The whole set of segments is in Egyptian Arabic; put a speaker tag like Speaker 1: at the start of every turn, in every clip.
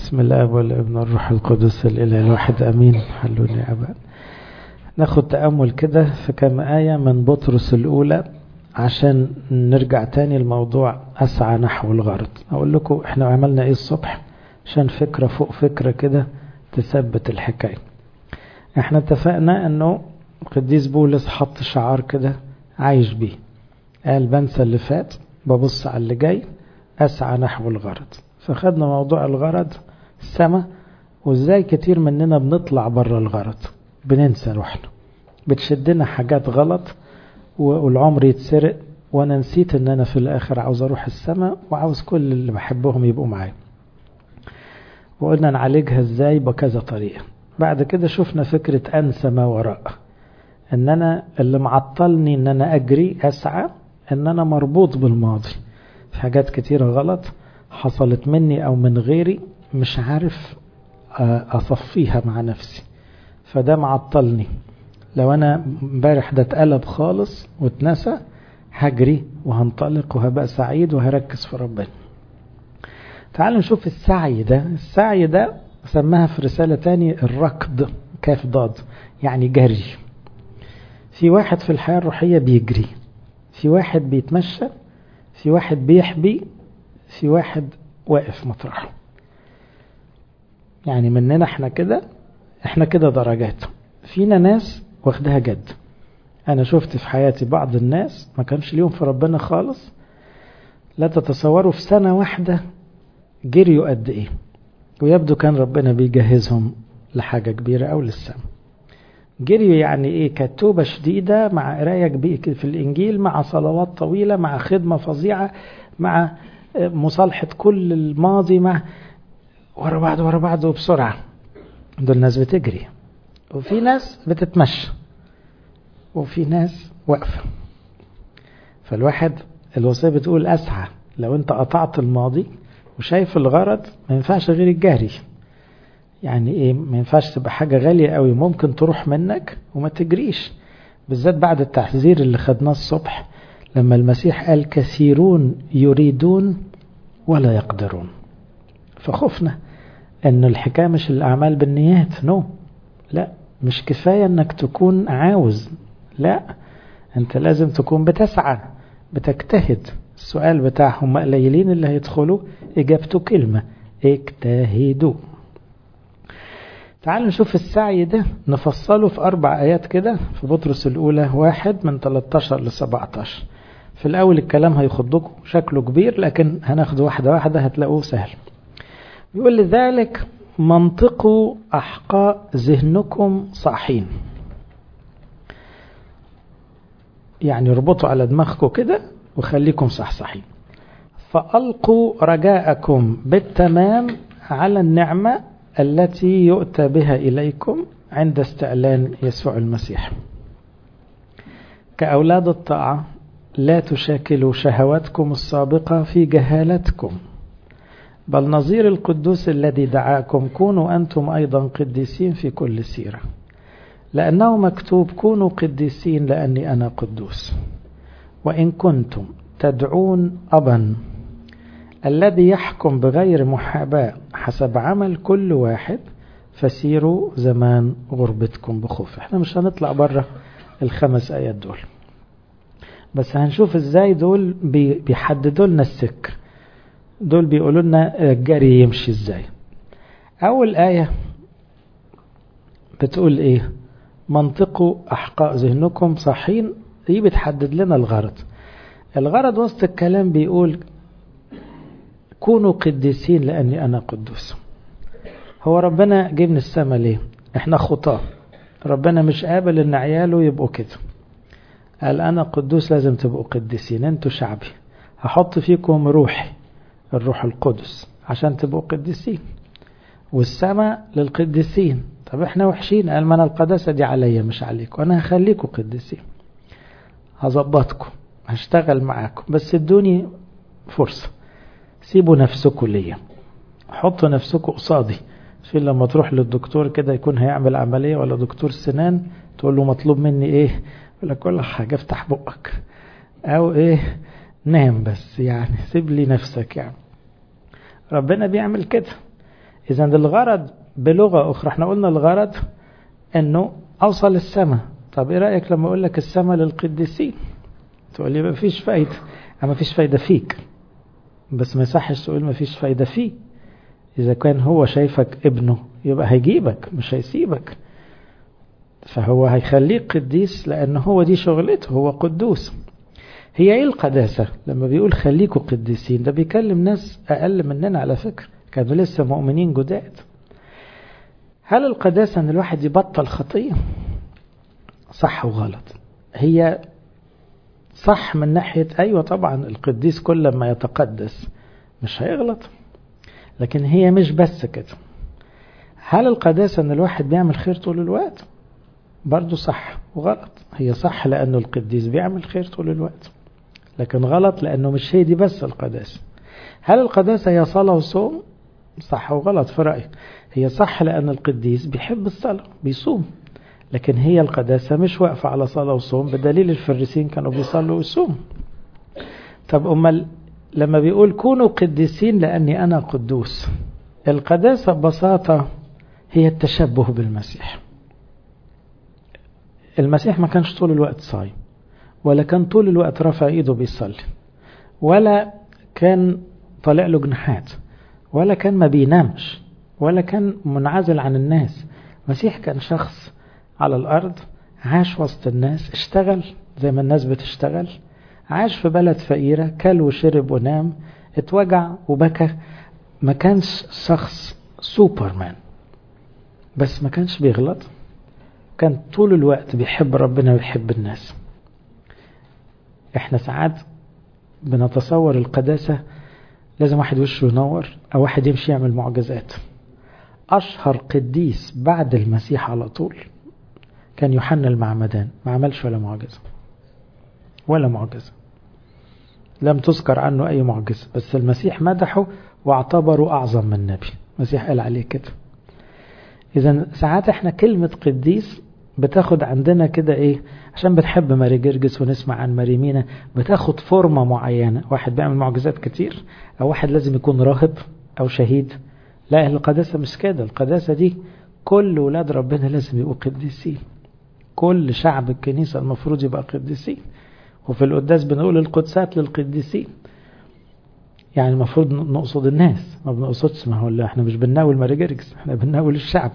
Speaker 1: بسم الله والابن والروح القدس الإله الواحد أمين حلوني يا أبا ناخد تأمل كده في كم آية من بطرس الأولى عشان نرجع تاني الموضوع أسعى نحو الغرض أقول لكم إحنا عملنا إيه الصبح عشان فكرة فوق فكرة كده تثبت الحكاية إحنا اتفقنا إنه قديس بولس حط شعار كده عايش بيه قال بنسى اللي فات ببص على اللي جاي أسعى نحو الغرض فخدنا موضوع الغرض السما وازاي كتير مننا بنطلع بره الغرض بننسى روحنا بتشدنا حاجات غلط والعمر يتسرق وانا نسيت ان انا في الاخر عاوز اروح السما وعاوز كل اللي بحبهم يبقوا معايا وقلنا نعالجها ازاي بكذا طريقة بعد كده شفنا فكرة انسى ما وراء ان انا اللي معطلني ان انا اجري اسعى ان انا مربوط بالماضي في حاجات كتيرة غلط حصلت مني او من غيري مش عارف اصفيها مع نفسي فده معطلني لو انا امبارح ده اتقلب خالص واتنسى هجري وهنطلق وهبقى سعيد وهركز في ربنا تعالوا نشوف السعي ده السعي ده سماها في رسالة تاني الركض كاف ضاد يعني جري في واحد في الحياة الروحية بيجري في واحد بيتمشى في واحد بيحبي في واحد واقف مطرحه يعني مننا احنا كده احنا كده درجات فينا ناس واخدها جد انا شفت في حياتي بعض الناس ما كانش ليهم في ربنا خالص لا تتصوروا في سنة واحدة جريوا قد ايه ويبدو كان ربنا بيجهزهم لحاجة كبيرة او للسماء جريوا يعني ايه كتوبة شديدة مع قراية كبيرة في الانجيل مع صلوات طويلة مع خدمة فظيعة مع مصالحة كل الماضي مع ورا بعض ورا بعض وبسرعة دول ناس بتجري وفي ناس بتتمشى وفي ناس واقفة فالواحد الوصية بتقول أسعى لو أنت قطعت الماضي وشايف الغرض ما ينفعش غير الجاري يعني ايه ما ينفعش تبقى حاجة غالية قوي ممكن تروح منك وما تجريش بالذات بعد التحذير اللي خدناه الصبح لما المسيح قال كثيرون يريدون ولا يقدرون فخفنا ان الحكاية مش الاعمال بالنيات نو no. لا مش كفاية انك تكون عاوز لا انت لازم تكون بتسعى بتجتهد السؤال بتاعهم قليلين اللي هيدخلوا اجابته كلمة اجتهدوا تعالوا نشوف السعي ده نفصله في أربع آيات كده في بطرس الأولى واحد من 13 ل 17 في الأول الكلام هيخضكم شكله كبير لكن هناخده واحدة واحدة هتلاقوه سهل بيقول لذلك منطقوا أحقاء ذهنكم صاحين يعني اربطوا على دماغكم كده وخليكم صحصحين فألقوا رجاءكم بالتمام على النعمة التي يؤتى بها إليكم عند استعلان يسوع المسيح كأولاد الطاعة لا تشاكلوا شهواتكم السابقة في جهالتكم بل نظير القدوس الذي دعاكم كونوا أنتم أيضا قديسين في كل سيرة لأنه مكتوب كونوا قديسين لأني أنا قدوس وإن كنتم تدعون أبا الذي يحكم بغير محاباة حسب عمل كل واحد فسيروا زمان غربتكم بخوف احنا مش هنطلع بره الخمس آيات دول بس هنشوف ازاي دول بيحددوا لنا السكة دول بيقولوا لنا الجري يمشي ازاي اول آية بتقول ايه منطقوا احقاء ذهنكم صحين دي بتحدد لنا الغرض الغرض وسط الكلام بيقول كونوا قديسين لأني أنا قدوس هو ربنا جه من السماء ليه احنا خطاة ربنا مش قابل ان عياله يبقوا كده قال انا قدوس لازم تبقوا قديسين انتوا شعبي هحط فيكم روحي الروح القدس عشان تبقوا قديسين والسماء للقديسين طب احنا وحشين قال ما انا القداسة دي عليا مش عليكم انا هخليكم قديسين هظبطكم هشتغل معاكم بس ادوني فرصة سيبوا نفسكم ليا حطوا نفسكم قصادي في لما تروح للدكتور كده يكون هيعمل عملية ولا دكتور سنان تقول له مطلوب مني ايه يقول لك كل حاجة افتح بقك او ايه نام بس يعني سيب لي نفسك يعني ربنا بيعمل كده إذا الغرض بلغة أخرى احنا قلنا الغرض أنه أوصل السماء طب إيه رأيك لما أقول لك السماء للقديسين تقول لي ما فيش فايدة ما فيش فايدة فيك بس ما يصحش تقول ما فيش فايدة فيه إذا كان هو شايفك ابنه يبقى هيجيبك مش هيسيبك فهو هيخليك قديس لأن هو دي شغلته هو قدوس هي ايه القداسة لما بيقول خليكوا قديسين ده بيكلم ناس أقل مننا على فكرة كانوا لسه مؤمنين جداد هل القداسة أن الواحد يبطل خطية صح وغلط هي صح من ناحية أيوة طبعا القديس كل ما يتقدس مش هيغلط لكن هي مش بس كده هل القداسة أن الواحد بيعمل خير طول الوقت برضو صح وغلط هي صح لأنه القديس بيعمل خير طول الوقت لكن غلط لأنه مش هي دي بس القداسة هل القداسة هي صلاة وصوم صح وغلط في رأيي هي صح لأن القديس بيحب الصلاة بيصوم لكن هي القداسة مش واقفة على صلاة وصوم بدليل الفريسين كانوا بيصلوا ويصوموا طب أمال لما بيقول كونوا قديسين لأني أنا قدوس القداسة ببساطة هي التشبه بالمسيح المسيح ما كانش طول الوقت صايم ولا كان طول الوقت رافع ايده بيصلي ولا كان طالع له جناحات ولا كان ما بينامش ولا كان منعزل عن الناس المسيح كان شخص على الأرض عاش وسط الناس اشتغل زي ما الناس بتشتغل عاش في بلد فقيرة كل وشرب ونام اتوجع وبكى ما كانش شخص سوبرمان بس ما كانش بيغلط كان طول الوقت بيحب ربنا ويحب الناس احنا ساعات بنتصور القداسة لازم واحد وشه ينور او واحد يمشي يعمل معجزات اشهر قديس بعد المسيح على طول كان يوحنا المعمدان ما عملش ولا معجزة ولا معجزة لم تذكر عنه أي معجزة بس المسيح مدحه واعتبره أعظم من نبي المسيح قال عليه كده إذا ساعات احنا كلمة قديس بتاخد عندنا كده ايه عشان بتحب ماري جرجس ونسمع عن ماري مينا بتاخد فورمة معينة واحد بيعمل معجزات كتير او واحد لازم يكون راهب او شهيد لا القداسة مش كده القداسة دي كل ولاد ربنا لازم يبقوا قديسين كل شعب الكنيسة المفروض يبقى قديسين وفي القداس بنقول القدسات للقديسين يعني المفروض نقصد الناس ما بنقصدش ما هو احنا مش بنناول ماري جرجس احنا بنناول الشعب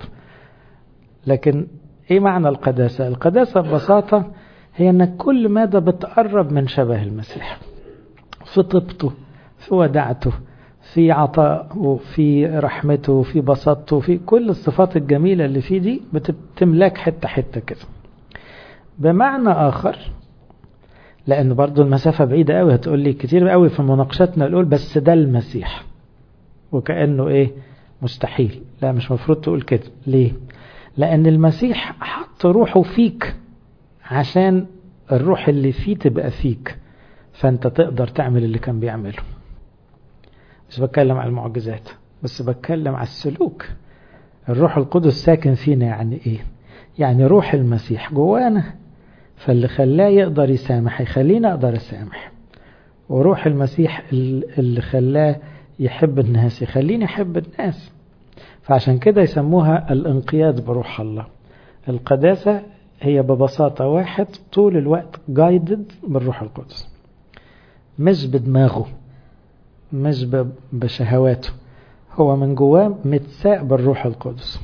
Speaker 1: لكن ايه معنى القداسة القداسة ببساطة هي انك كل ماذا بتقرب من شبه المسيح في طيبته في ودعته في عطاءه في رحمته في بساطته في كل الصفات الجميلة اللي فيه دي بتملاك حتة حتة كده بمعنى آخر لأن برضو المسافة بعيدة قوي هتقول لي كتير قوي في مناقشتنا الأول بس ده المسيح وكأنه إيه مستحيل لا مش مفروض تقول كده ليه لأن المسيح حط روحه فيك عشان الروح اللي فيه تبقى فيك فأنت تقدر تعمل اللي كان بيعمله مش بتكلم على المعجزات بس بتكلم على السلوك الروح القدس ساكن فينا يعني ايه يعني روح المسيح جوانا فاللي خلاه يقدر يسامح يخلينا اقدر اسامح وروح المسيح اللي خلاه يحب الناس يخليني احب الناس فعشان كده يسموها الانقياد بروح الله القداسة هي ببساطة واحد طول الوقت جايدد بالروح القدس مش بدماغه مش بشهواته هو من جواه متساء بالروح القدس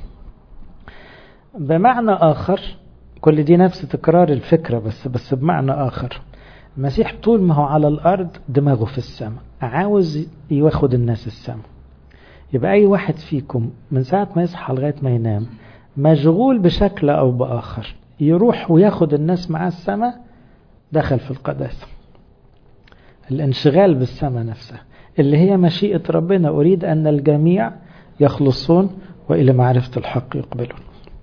Speaker 1: بمعنى آخر كل دي نفس تكرار الفكرة بس بس بمعنى آخر المسيح طول ما هو على الأرض دماغه في السماء عاوز ياخد الناس السماء يبقى أي واحد فيكم من ساعة ما يصحى لغاية ما ينام مشغول بشكل أو بآخر يروح وياخد الناس معاه السماء دخل في القداسة الانشغال بالسماء نفسها اللي هي مشيئة ربنا أريد أن الجميع يخلصون وإلى معرفة الحق يقبلون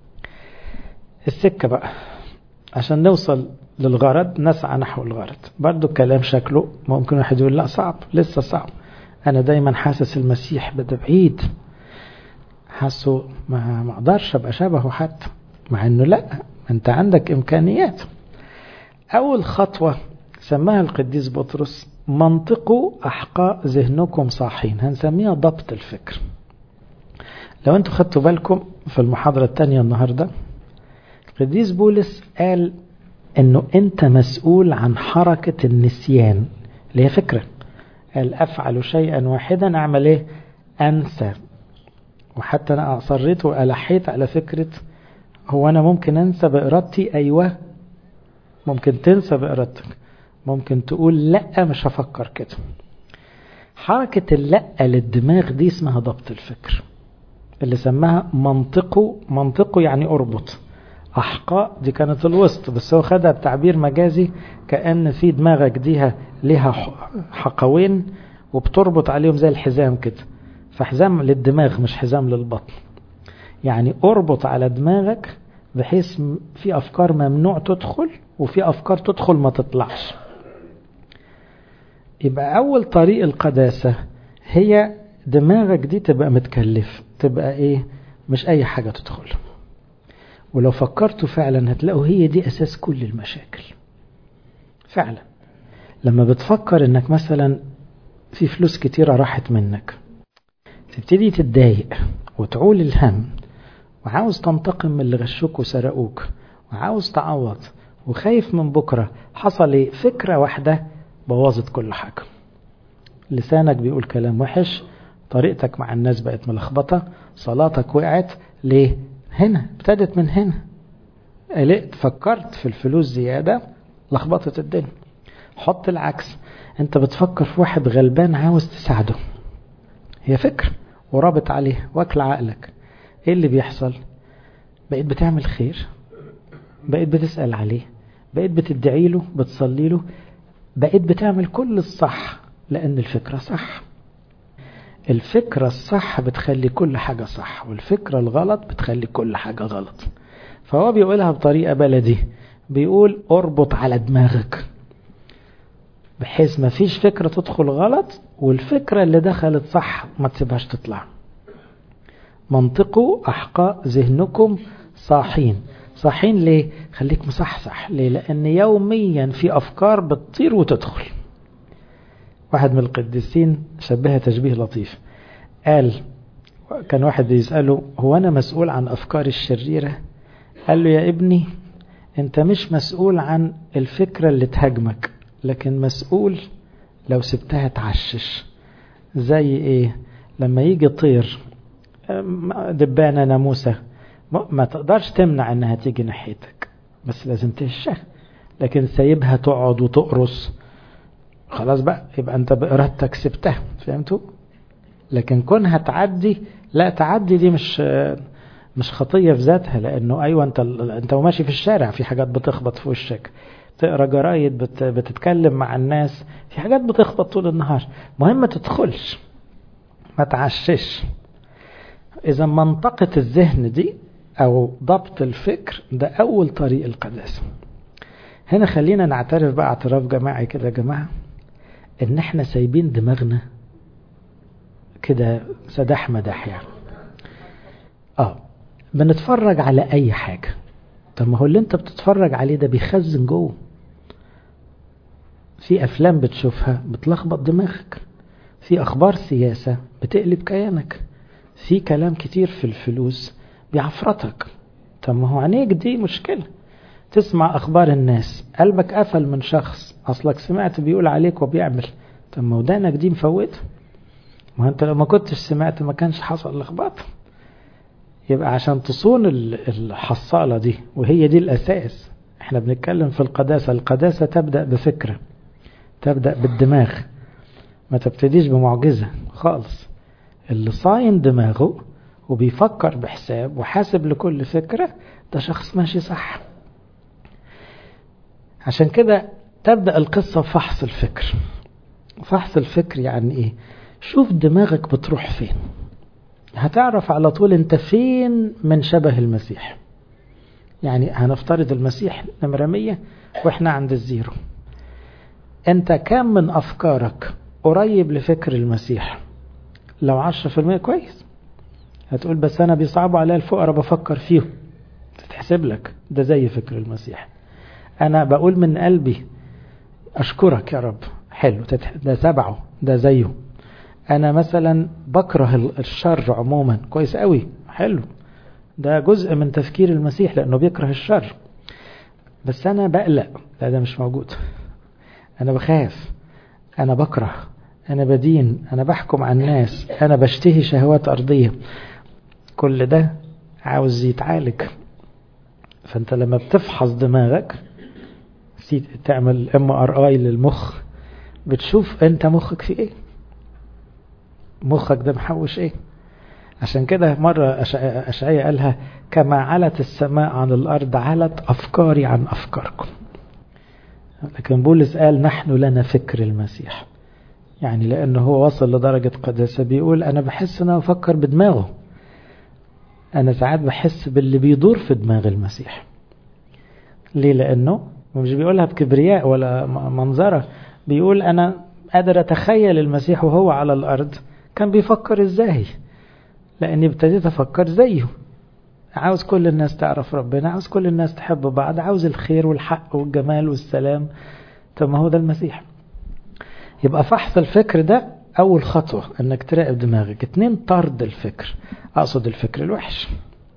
Speaker 1: السكة بقى عشان نوصل للغرض نسعى نحو الغرض برضو الكلام شكله ممكن واحد يقول لا صعب لسه صعب أنا دايما حاسس المسيح بده بعيد حاسه ما ما اقدرش ابقى شبهه حتى مع انه لا انت عندك امكانيات اول خطوه سماها القديس بطرس منطقوا احقاء ذهنكم صاحين هنسميها ضبط الفكر لو انتوا خدتوا بالكم في المحاضرة الثانية النهاردة القديس بولس قال انه انت مسؤول عن حركة النسيان اللي هي فكرة قال افعل شيئا واحدا اعمل ايه انسى وحتى انا اصريت والحيت على فكرة هو انا ممكن انسى بارادتي ايوه ممكن تنسى بارادتك ممكن تقول لا مش هفكر كده حركة اللأ للدماغ دي اسمها ضبط الفكر اللي سماها منطقه منطقه يعني اربط أحقاء دي كانت الوسط بس هو خدها بتعبير مجازي كأن في دماغك ديها ليها حقوين وبتربط عليهم زي الحزام كده فحزام للدماغ مش حزام للبطن يعني اربط على دماغك بحيث في أفكار ممنوع تدخل وفي أفكار تدخل ما تطلعش يبقى أول طريق القداسة هي دماغك دي تبقى متكلف تبقى إيه مش أي حاجة تدخل ولو فكرتوا فعلا هتلاقوا هي دي أساس كل المشاكل فعلا لما بتفكر إنك مثلا في فلوس كتيرة راحت منك تبتدي تتضايق وتعول الهم وعاوز تنتقم من اللي غشوك وسرقوك وعاوز تعوض وخايف من بكرة حصل ايه فكرة واحدة بوظت كل حاجة لسانك بيقول كلام وحش طريقتك مع الناس بقت ملخبطة صلاتك وقعت ليه هنا ابتدت من هنا قلقت فكرت في الفلوس زيادة لخبطت الدنيا حط العكس انت بتفكر في واحد غلبان عاوز تساعده هي فكر ورابط عليه واكل عقلك ايه اللي بيحصل بقيت بتعمل خير بقيت بتسأل عليه بقيت بتدعي له بتصلي له بقيت بتعمل كل الصح لأن الفكرة صح الفكرة الصح بتخلي كل حاجة صح والفكرة الغلط بتخلي كل حاجة غلط فهو بيقولها بطريقة بلدي بيقول اربط على دماغك بحيث ما فيش فكرة تدخل غلط والفكرة اللي دخلت صح ما تسيبهاش تطلع منطقوا أحقاء ذهنكم صاحين صاحين ليه خليك مصحصح ليه لأن يوميا في أفكار بتطير وتدخل واحد من القديسين شبهها تشبيه لطيف قال كان واحد يسأله هو أنا مسؤول عن أفكار الشريرة قال له يا ابني أنت مش مسؤول عن الفكرة اللي تهاجمك لكن مسؤول لو سبتها تعشش زي ايه لما يجي طير دبانة ناموسة ما تقدرش تمنع انها تيجي ناحيتك بس لازم تهشها لكن سايبها تقعد وتقرص خلاص بقى يبقى انت بإرادتك سبتها فهمتوا لكن كونها تعدي لا تعدي دي مش مش خطية في ذاتها لانه ايوه انت انت وماشي في الشارع في حاجات بتخبط في وشك تقرا جرايد بت بتتكلم مع الناس في حاجات بتخبط طول النهار مهم ما تدخلش ما تعشش اذا منطقة الذهن دي او ضبط الفكر ده اول طريق القداسة هنا خلينا نعترف بقى اعتراف جماعي كده يا جماعة ان احنا سايبين دماغنا كده سداح مداح يعني اه بنتفرج على اي حاجة طب ما هو اللي انت بتتفرج عليه ده بيخزن جوه في افلام بتشوفها بتلخبط دماغك في اخبار سياسة بتقلب كيانك في كلام كتير في الفلوس بيعفرتك طب ما هو عينيك دي مشكلة تسمع اخبار الناس قلبك قفل من شخص اصلك سمعت بيقول عليك وبيعمل طب ما ودانك دي مفوته ما انت لو ما كنتش سمعت ما كانش حصل لخبطه يبقى عشان تصون الحصالة دي وهي دي الأساس احنا بنتكلم في القداسة القداسة تبدأ بفكرة تبدأ بالدماغ ما تبتديش بمعجزة خالص اللي صاين دماغه وبيفكر بحساب وحاسب لكل فكرة ده شخص ماشي صح عشان كده تبدأ القصة بفحص الفكر فحص الفكر يعني ايه شوف دماغك بتروح فين هتعرف على طول انت فين من شبه المسيح يعني هنفترض المسيح نمرة مية واحنا عند الزيرو انت كم من افكارك قريب لفكر المسيح لو عشرة في المية كويس هتقول بس انا بيصعبوا عليا الفقراء بفكر فيهم تتحسب لك ده زي فكر المسيح انا بقول من قلبي اشكرك يا رب حلو ده سبعه ده زيه انا مثلا بكره الشر عموما كويس قوي حلو ده جزء من تفكير المسيح لأنه بيكره الشر بس أنا بقلق لا ده مش موجود أنا بخاف أنا بكره أنا بدين أنا بحكم على الناس أنا بشتهي شهوات أرضية كل ده عاوز يتعالج فأنت لما بتفحص دماغك تعمل ام ار اي للمخ بتشوف انت مخك في ايه مخك ده محوش ايه عشان كده مرة أشعية قالها كما علت السماء عن الأرض علت أفكاري عن أفكاركم لكن بولس قال نحن لنا فكر المسيح يعني لأنه هو وصل لدرجة قداسة بيقول أنا بحس أنا أفكر بدماغه أنا ساعات بحس باللي بيدور في دماغ المسيح ليه لأنه مش بيقولها بكبرياء ولا منظرة بيقول أنا قادر أتخيل المسيح وهو على الأرض كان بيفكر إزاي لأني ابتديت أفكر زيه عاوز كل الناس تعرف ربنا عاوز كل الناس تحب بعض عاوز الخير والحق والجمال والسلام طب ما هو ده المسيح يبقى فحص الفكر ده أول خطوة أنك تراقب دماغك اتنين طرد الفكر أقصد الفكر الوحش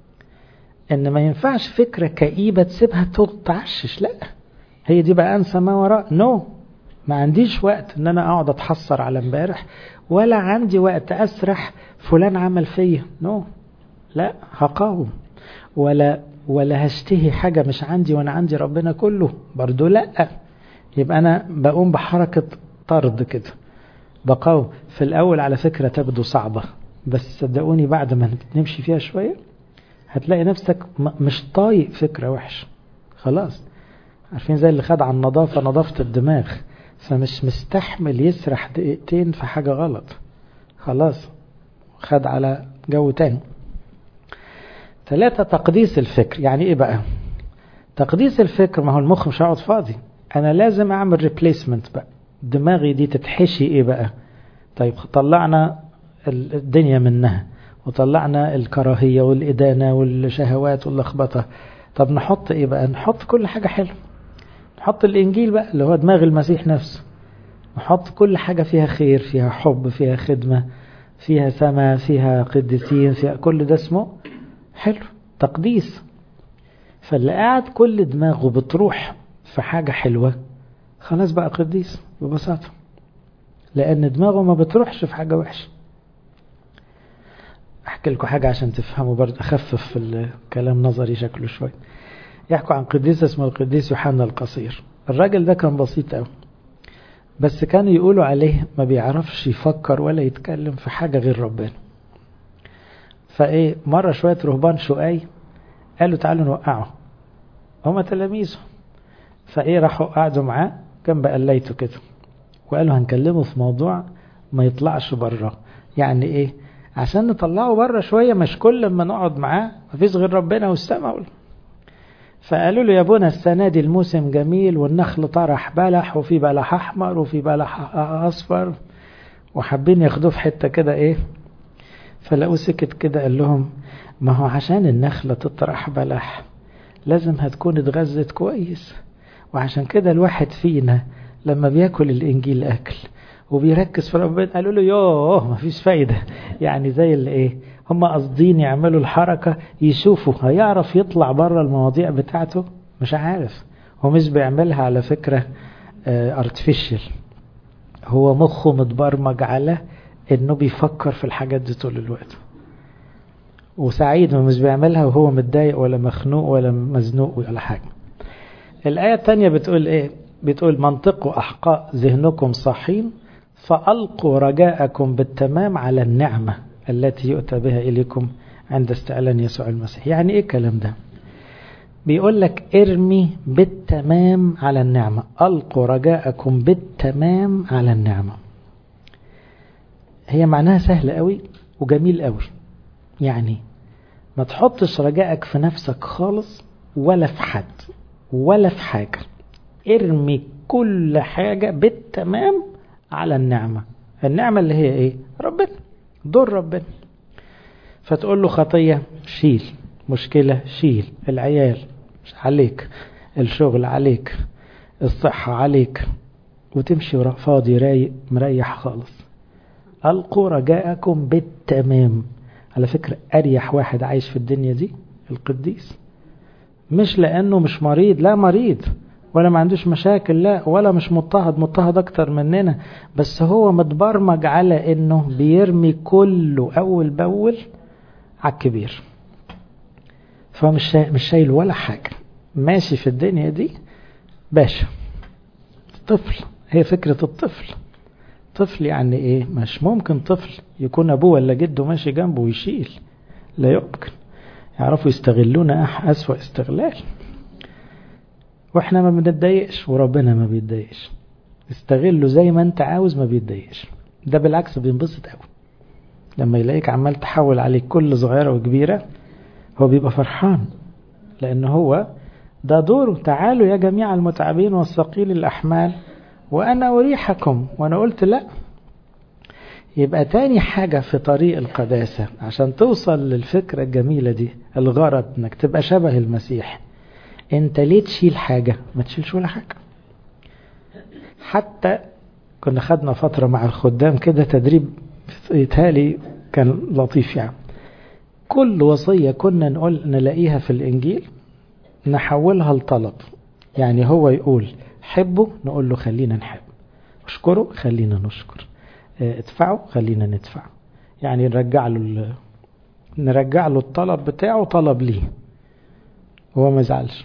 Speaker 1: إن ما ينفعش فكرة كئيبة تسيبها تعشش لا هي دي بقى أنسى ما وراء نو no. ما عنديش وقت ان انا اقعد اتحسر على امبارح ولا عندي وقت اسرح فلان عمل فيا نو no. لا هقاوم ولا ولا هشتهي حاجة مش عندي وانا عندي ربنا كله برضو لا يبقى انا بقوم بحركة طرد كده بقاوم في الاول على فكرة تبدو صعبة بس صدقوني بعد ما نمشي فيها شوية هتلاقي نفسك مش طايق فكرة وحشة خلاص عارفين زي اللي خد على النظافة نظافة الدماغ فمش مستحمل يسرح دقيقتين في حاجة غلط خلاص خد على جو تاني ثلاثة تقديس الفكر يعني ايه بقى تقديس الفكر ما هو المخ مش هيقعد فاضي انا لازم اعمل ريبليسمنت بقى دماغي دي تتحشي ايه بقى طيب طلعنا الدنيا منها وطلعنا الكراهية والإدانة والشهوات واللخبطة طب نحط ايه بقى نحط كل حاجة حلوة نحط الإنجيل بقى اللي هو دماغ المسيح نفسه نحط كل حاجة فيها خير فيها حب فيها خدمة فيها سماء فيها قديسين فيها كل ده اسمه حلو تقديس فاللي قاعد كل دماغه بتروح في حاجة حلوة خلاص بقى قديس ببساطة لأن دماغه ما بتروحش في حاجة وحشة أحكي لكم حاجة عشان تفهموا برضه أخفف في الكلام نظري شكله شوي يحكوا عن قديس اسمه القديس يوحنا القصير الراجل ده كان بسيط قوي بس كانوا يقولوا عليه ما بيعرفش يفكر ولا يتكلم في حاجة غير ربنا فايه مرة شوية رهبان شقاي قالوا تعالوا نوقعه هما تلاميذه فايه راحوا قعدوا معاه جنب قليته كده وقالوا هنكلمه في موضوع ما يطلعش بره يعني ايه عشان نطلعه بره شوية مش كل ما نقعد معاه مفيش غير ربنا والسماء فقالوا له يا ابونا السنة دي الموسم جميل والنخل طرح بلح وفي بلح أحمر وفي بلح أصفر وحابين ياخدوه في حتة كده إيه فلقوه سكت كده قال لهم ما هو عشان النخلة تطرح بلح لازم هتكون اتغذت كويس وعشان كده الواحد فينا لما بياكل الإنجيل أكل وبيركز في ربنا قالوا له يوه مفيش فايدة يعني زي اللي إيه هم قاصدين يعملوا الحركة يشوفوا هيعرف يطلع بره المواضيع بتاعته مش عارف هو مش بيعملها على فكرة ارتفيشال هو مخه متبرمج على انه بيفكر في الحاجات دي طول الوقت وسعيد ما مش بيعملها وهو متضايق ولا مخنوق ولا مزنوق ولا حاجة الآية الثانية بتقول ايه بتقول منطقوا أحقاء ذهنكم صحين فألقوا رجاءكم بالتمام على النعمة التي يؤتى بها إليكم عند استعلان يسوع المسيح يعني إيه الكلام ده بيقول لك ارمي بالتمام على النعمة ألقوا رجاءكم بالتمام على النعمة هي معناها سهل قوي وجميل قوي يعني ما تحطش رجائك في نفسك خالص ولا في حد ولا في حاجة ارمي كل حاجة بالتمام على النعمة النعمة اللي هي ايه ربنا دور ربنا فتقول له خطية شيل مشكلة شيل العيال مش عليك الشغل عليك الصحة عليك وتمشي فاضي رايق مريح خالص ألقوا رجاءكم بالتمام على فكرة أريح واحد عايش في الدنيا دي القديس مش لأنه مش مريض لا مريض ولا ما عندوش مشاكل لا ولا مش مضطهد مضطهد أكتر مننا بس هو متبرمج على إنه بيرمي كله أول بأول على الكبير فهو مش مش شايل ولا حاجة ماشي في الدنيا دي باشا طفل هي فكرة الطفل طفل يعني ايه مش ممكن طفل يكون ابوه ولا جده ماشي جنبه ويشيل لا يمكن يعرفوا يستغلونا أسوأ استغلال واحنا ما بنتضايقش وربنا ما بيتضايقش استغله زي ما انت عاوز ما بيتضايقش ده بالعكس بينبسط قوي لما يلاقيك عمال تحول عليك كل صغيرة وكبيرة هو بيبقى فرحان لأن هو ده دوره تعالوا يا جميع المتعبين والثقيل الأحمال وأنا أريحكم وأنا قلت لا يبقى تاني حاجة في طريق القداسة عشان توصل للفكرة الجميلة دي الغرض انك تبقى شبه المسيح انت ليه تشيل حاجة ما تشيلش ولا حاجة حتى كنا خدنا فترة مع الخدام كده تدريب يتهالي كان لطيف يعني كل وصية كنا نقول نلاقيها في الإنجيل نحولها لطلب يعني هو يقول حبه نقول له خلينا نحب اشكره خلينا نشكر ادفعوا خلينا ندفع يعني نرجع له نرجع له الطلب بتاعه طلب ليه هو ما زعلش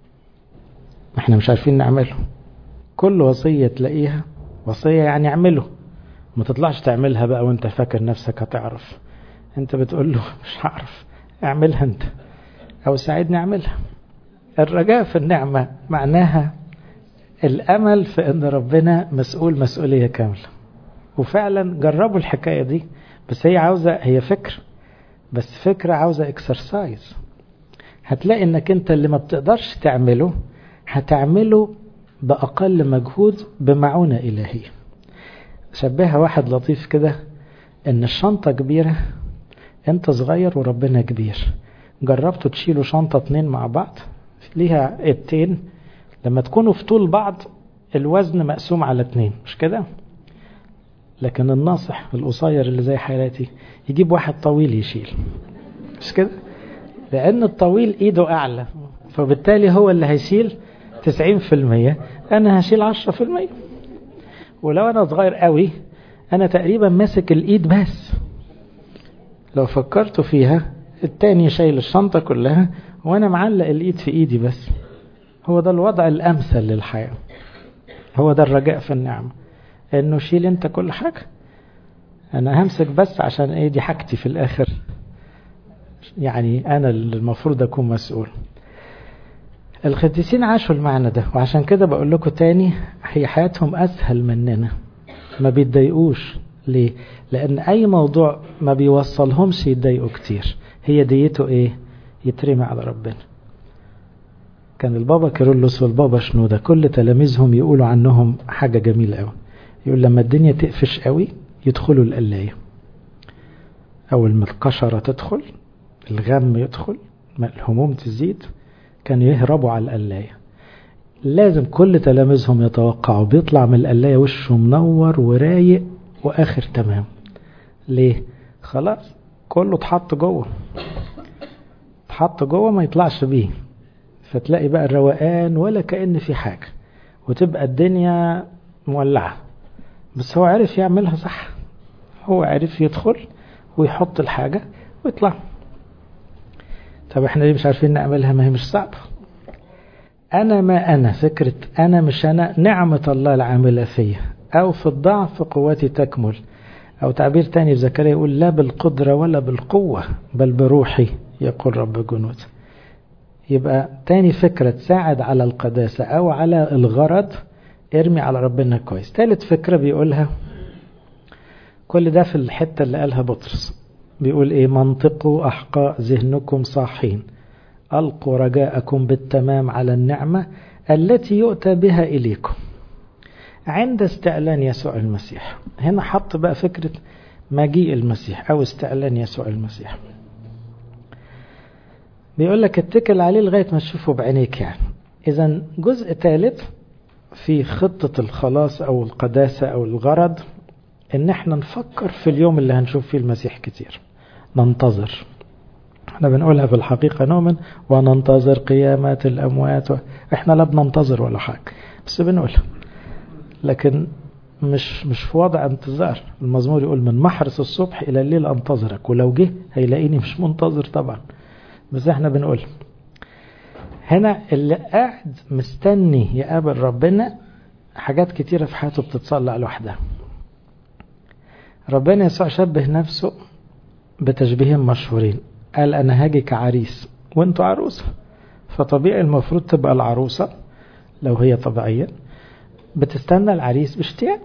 Speaker 1: احنا مش عارفين نعمله كل وصية تلاقيها وصية يعني اعمله ما تطلعش تعملها بقى وانت فاكر نفسك هتعرف انت بتقول له مش هعرف اعملها انت او ساعدني اعملها الرجاء في النعمة معناها الامل في ان ربنا مسؤول مسؤولية كاملة وفعلا جربوا الحكاية دي بس هي عاوزة هي فكر بس فكرة عاوزة اكسرسايز هتلاقي انك انت اللي ما بتقدرش تعمله هتعمله بأقل مجهود بمعونة إلهية شبهها واحد لطيف كده ان الشنطة كبيرة انت صغير وربنا كبير جربتوا تشيلوا شنطة اتنين مع بعض ليها ايدتين لما تكونوا في طول بعض الوزن مقسوم على اتنين مش كده لكن الناصح القصير اللي زي حالاتي يجيب واحد طويل يشيل مش كده لان الطويل ايده اعلى فبالتالي هو اللي هيشيل 90% انا هشيل 10% ولو انا صغير قوي انا تقريبا ماسك الايد بس لو فكرتوا فيها التاني شايل الشنطة كلها وانا معلق الايد في ايدي بس هو ده الوضع الامثل للحياة هو ده الرجاء في النعمة انه شيل انت كل حاجة انا همسك بس عشان ايه دي حاجتي في الاخر يعني انا اللي المفروض اكون مسؤول القديسين عاشوا المعنى ده وعشان كده بقول لكم تاني هي حياتهم اسهل مننا ما بيتضايقوش ليه لان اي موضوع ما بيوصلهمش يتضايقوا كتير هي ديته ايه يترمي على ربنا كان البابا كيرلس والبابا شنودة كل تلاميذهم يقولوا عنهم حاجة جميلة قوي يقول لما الدنيا تقفش قوي يدخلوا القلاية أول ما القشرة تدخل الغم يدخل ما الهموم تزيد كانوا يهربوا على القلاية لازم كل تلاميذهم يتوقعوا بيطلع من القلاية وشه منور ورايق وآخر تمام ليه خلاص كله اتحط جوه اتحط جوه ما يطلعش بيه فتلاقي بقى الروقان ولا كأن في حاجة وتبقى الدنيا مولعة بس هو عرف يعملها صح هو عرف يدخل ويحط الحاجة ويطلع طب احنا ليه مش عارفين نعملها ما هي مش صعبة أنا ما أنا فكرة أنا مش أنا نعمة الله العاملة فيا أو في الضعف قوتي تكمل أو تعبير تاني في زكريا يقول لا بالقدرة ولا بالقوة بل بروحي يقول رب جنود يبقى تاني فكرة تساعد على القداسة أو على الغرض ارمي على ربنا كويس تالت فكرة بيقولها كل ده في الحتة اللي قالها بطرس بيقول ايه منطقوا أحقاء ذهنكم صاحين ألقوا رجاءكم بالتمام على النعمة التي يؤتى بها إليكم عند استعلان يسوع المسيح هنا حط بقى فكرة مجيء المسيح أو استعلان يسوع المسيح بيقول لك اتكل عليه لغاية ما تشوفه بعينيك يعني إذا جزء ثالث في خطة الخلاص أو القداسة أو الغرض إن احنا نفكر في اليوم اللي هنشوف فيه المسيح كتير ننتظر احنا بنقولها في الحقيقة نؤمن وننتظر قيامات الأموات و... احنا لا بننتظر ولا حاجة بس بنقولها لكن مش مش في وضع انتظار المزمور يقول من محرس الصبح إلى الليل أنتظرك ولو جه هيلاقيني مش منتظر طبعا بس احنا بنقول هنا اللي قاعد مستني يقابل ربنا حاجات كتيرة في حياته بتتصلع لوحدها ربنا يسوع شبه نفسه بتشبيهين مشهورين قال أنا هاجي كعريس وانتوا عروسة فطبيعي المفروض تبقى العروسة لو هي طبيعية بتستنى العريس باشتياق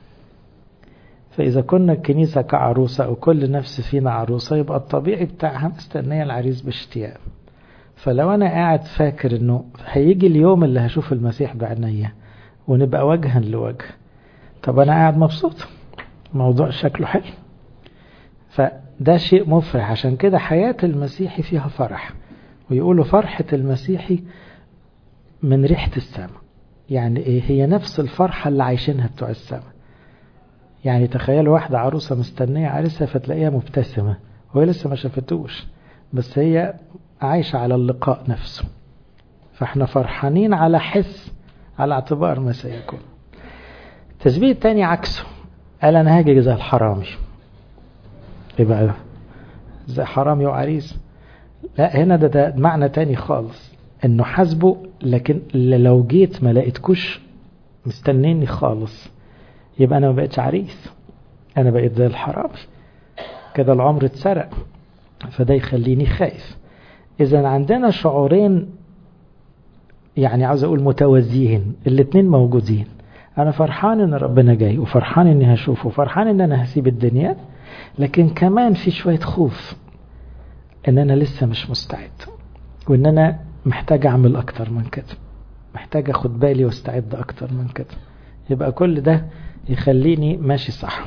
Speaker 1: فإذا كنا الكنيسة كعروسة وكل نفس فينا عروسة يبقى الطبيعي بتاعها مستنية العريس باشتياق فلو أنا قاعد فاكر إنه هيجي اليوم اللي هشوف المسيح بعينيا ونبقى وجها لوجه طب أنا قاعد مبسوط موضوع شكله حلو فده شيء مفرح عشان كده حياة المسيحي فيها فرح ويقولوا فرحة المسيحي من ريحة السماء يعني ايه هي نفس الفرحة اللي عايشينها بتوع السماء يعني تخيلوا واحدة عروسة مستنية عريسها فتلاقيها مبتسمة وهي لسه ما شافتوش بس هي عايشة على اللقاء نفسه فاحنا فرحانين على حس على اعتبار ما سيكون التشبيه التاني عكسه قال انا هاجي زي الحرامي ايه بقى زي حرامي وعريس لا هنا ده, ده معنى تاني خالص انه حاسبه لكن لو جيت ما لقيتكوش مستنيني خالص يبقى انا ما بقتش عريس انا بقيت زي الحرامي كده العمر اتسرق فده يخليني خايف اذا عندنا شعورين يعني عاوز اقول متوازيين الاتنين موجودين انا فرحان ان ربنا جاي وفرحان اني هشوفه وفرحان ان انا هسيب الدنيا لكن كمان في شوية خوف ان انا لسه مش مستعد وان انا محتاج اعمل اكتر من كده محتاج اخد بالي واستعد اكتر من كده يبقى كل ده يخليني ماشي صح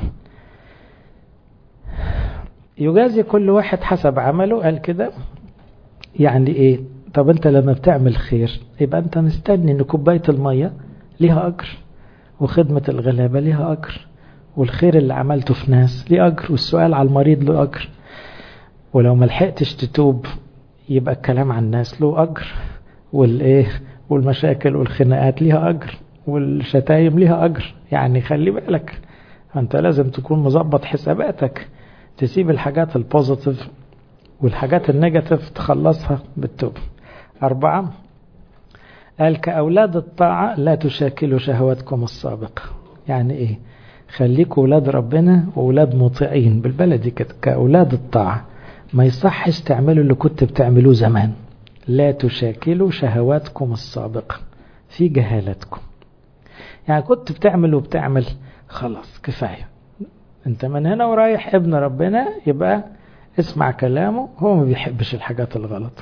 Speaker 1: يجازي كل واحد حسب عمله قال كده يعني ايه طب انت لما بتعمل خير يبقى انت مستني ان كوباية المية ليها اجر وخدمة الغلابة ليها اجر والخير اللي عملته في ناس ليه اجر والسؤال على المريض له اجر ولو ما لحقتش تتوب يبقى الكلام عن الناس له اجر والايه والمشاكل والخناقات ليها اجر والشتايم ليها اجر يعني خلي بالك انت لازم تكون مظبط حساباتك تسيب الحاجات البوزيتيف والحاجات النيجاتيف تخلصها بالتوبة أربعة قال كأولاد الطاعة لا تشاكلوا شهواتكم السابقة يعني إيه خليكوا أولاد ربنا وأولاد مطيعين بالبلدي كده كأولاد الطاعة ما يصحش تعملوا اللي كنت بتعملوه زمان لا تشاكلوا شهواتكم السابقة في جهالتكم يعني كنت بتعمل وبتعمل خلاص كفاية انت من هنا ورايح ابن ربنا يبقى اسمع كلامه هو ما بيحبش الحاجات الغلط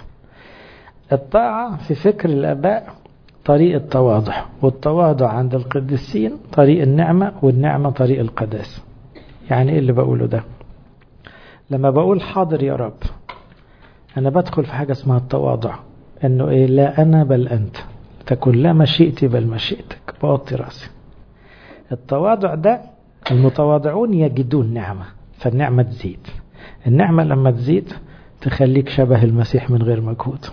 Speaker 1: الطاعة في فكر الآباء طريق التواضع والتواضع عند القديسين طريق النعمة والنعمة طريق القداسة يعني ايه اللي بقوله ده لما بقول حاضر يا رب أنا بدخل في حاجة اسمها التواضع إنه إيه لا أنا بل أنت تكن لا مشيئتي بل مشيئتك بوطي راسي التواضع ده المتواضعون يجدون نعمة فالنعمة تزيد النعمة لما تزيد تخليك شبه المسيح من غير مجهود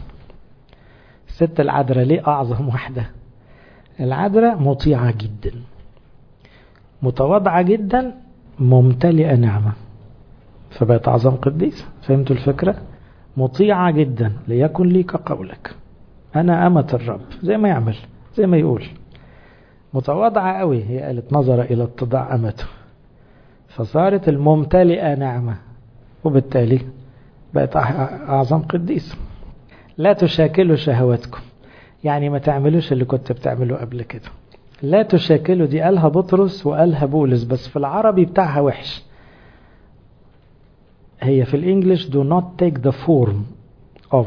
Speaker 1: الست العذراء ليه أعظم واحدة العذراء مطيعة جدا متواضعة جدا ممتلئة نعمة فبقت أعظم قديسة فهمتوا الفكرة مطيعة جدا ليكن لي كقولك أنا أمة الرب زي ما يعمل زي ما يقول متواضعة قوي هي قالت نظر إلى اتضاع أمته فصارت الممتلئة نعمة وبالتالي بقت أعظم قديس لا تشاكلوا شهواتكم يعني ما تعملوش اللي كنت بتعمله قبل كده لا تشاكلوا دي قالها بطرس وقالها بولس بس في العربي بتاعها وحش هي في الانجليش do not take the form of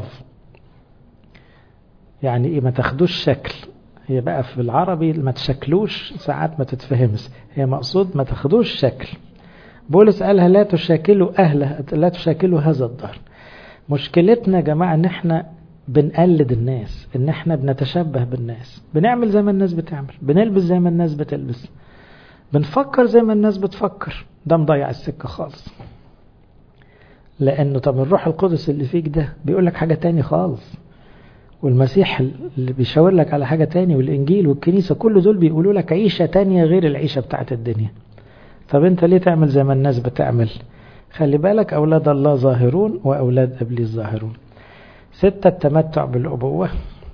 Speaker 1: يعني ايه ما تاخدوش شكل هي بقى في العربي ما تشكلوش ساعات ما تتفهمش هي مقصود ما تاخدوش شكل بولس قالها لا تشاكلوا أهله لا تشاكلوا هذا الدهر مشكلتنا يا جماعة ان احنا بنقلد الناس ان احنا بنتشبه بالناس بنعمل زي ما الناس بتعمل بنلبس زي ما الناس بتلبس بنفكر زي ما الناس بتفكر ده مضيع السكة خالص لأنه طب الروح القدس اللي فيك ده بيقول لك حاجة تاني خالص والمسيح اللي بيشاور لك على حاجة تاني والإنجيل والكنيسة كل دول بيقولوا لك عيشة تانية غير العيشة بتاعت الدنيا طب أنت ليه تعمل زي ما الناس بتعمل خلي بالك أولاد الله ظاهرون وأولاد إبليس ظاهرون ستة التمتع بالأبوة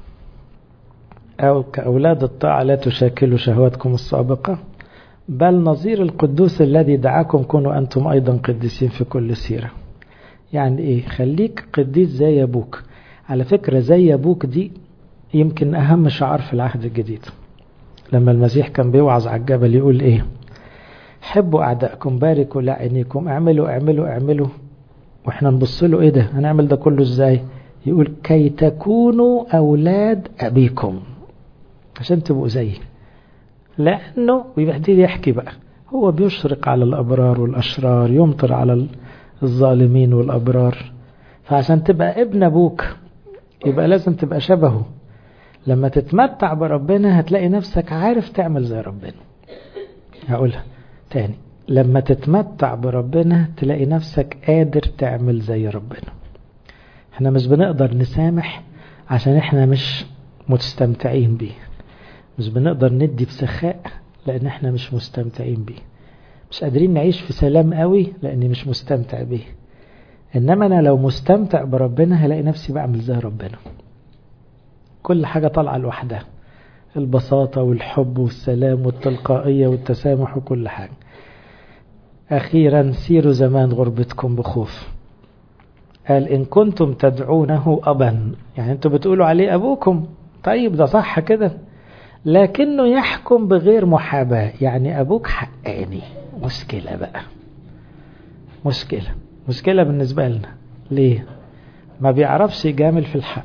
Speaker 1: أو كأولاد الطاعة لا تشاكلوا شهواتكم السابقة بل نظير القدوس الذي دعاكم كونوا أنتم أيضا قديسين في كل سيرة يعني إيه خليك قديس زي أبوك على فكرة زي أبوك دي يمكن أهم شعار في العهد الجديد لما المسيح كان بيوعظ على الجبل يقول إيه حبوا أعدائكم باركوا لعينيكم اعملوا اعملوا اعملوا واحنا نبص له ايه ده هنعمل ده كله ازاي يقول كي تكونوا أولاد أبيكم عشان تبقوا زيه لأنه ويبتدي يحكي بقى هو بيشرق على الأبرار والأشرار يمطر على الظالمين والأبرار فعشان تبقى ابن أبوك يبقى لازم تبقى شبهه لما تتمتع بربنا هتلاقي نفسك عارف تعمل زي ربنا هقولها تاني لما تتمتع بربنا تلاقي نفسك قادر تعمل زي ربنا احنا مش بنقدر نسامح عشان احنا مش مستمتعين بيه مش بنقدر ندي بسخاء لان احنا مش مستمتعين بيه مش قادرين نعيش في سلام قوي لاني مش مستمتع بيه انما انا لو مستمتع بربنا هلاقي نفسي بعمل زي ربنا كل حاجة طالعة لوحدها البساطة والحب والسلام والتلقائية والتسامح وكل حاجة أخيرا سيروا زمان غربتكم بخوف قال إن كنتم تدعونه أبا يعني أنتم بتقولوا عليه أبوكم طيب ده صح كده لكنه يحكم بغير محاباة يعني أبوك حقاني مشكلة بقى مشكلة مشكلة بالنسبة لنا ليه ما بيعرفش يجامل في الحق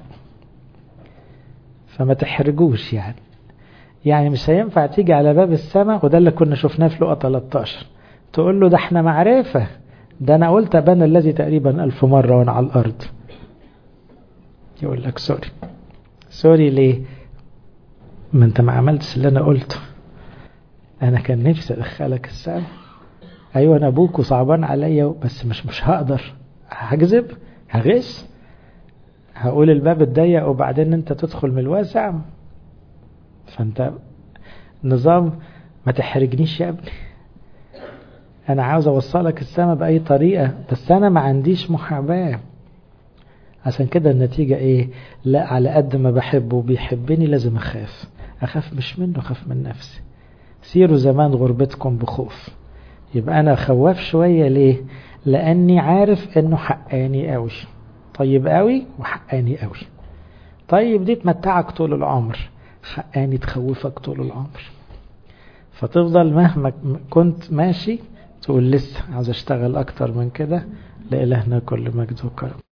Speaker 1: فما تحرجوش يعني يعني مش هينفع تيجي على باب السماء وده اللي كنا شفناه في لقى 13 تقول له ده احنا معرفة ده انا قلت ابانا الذي تقريبا الف مرة وانا على الارض يقول لك سوري سوري ليه ما انت ما عملتش اللي انا قلته انا كان نفسي ادخلك السماء ايوه انا ابوك وصعبان عليا بس مش مش هقدر هكذب هغش هقول الباب الضيق وبعدين انت تدخل من الواسع فانت نظام ما تحرجنيش يا ابني انا عاوز اوصلك السماء باي طريقة بس انا ما عنديش محاباة عشان كده النتيجة ايه لا على قد ما بحبه وبيحبني لازم اخاف اخاف مش منه اخاف من نفسي سيروا زمان غربتكم بخوف يبقى انا خواف شوية ليه لاني عارف انه حقاني قوي طيب قوي وحقاني قوي طيب دي تمتعك طول العمر حقاني تخوفك طول العمر فتفضل مهما كنت ماشي تقول لسه عاوز اشتغل اكتر من كده لإلهنا كل مجد وكرم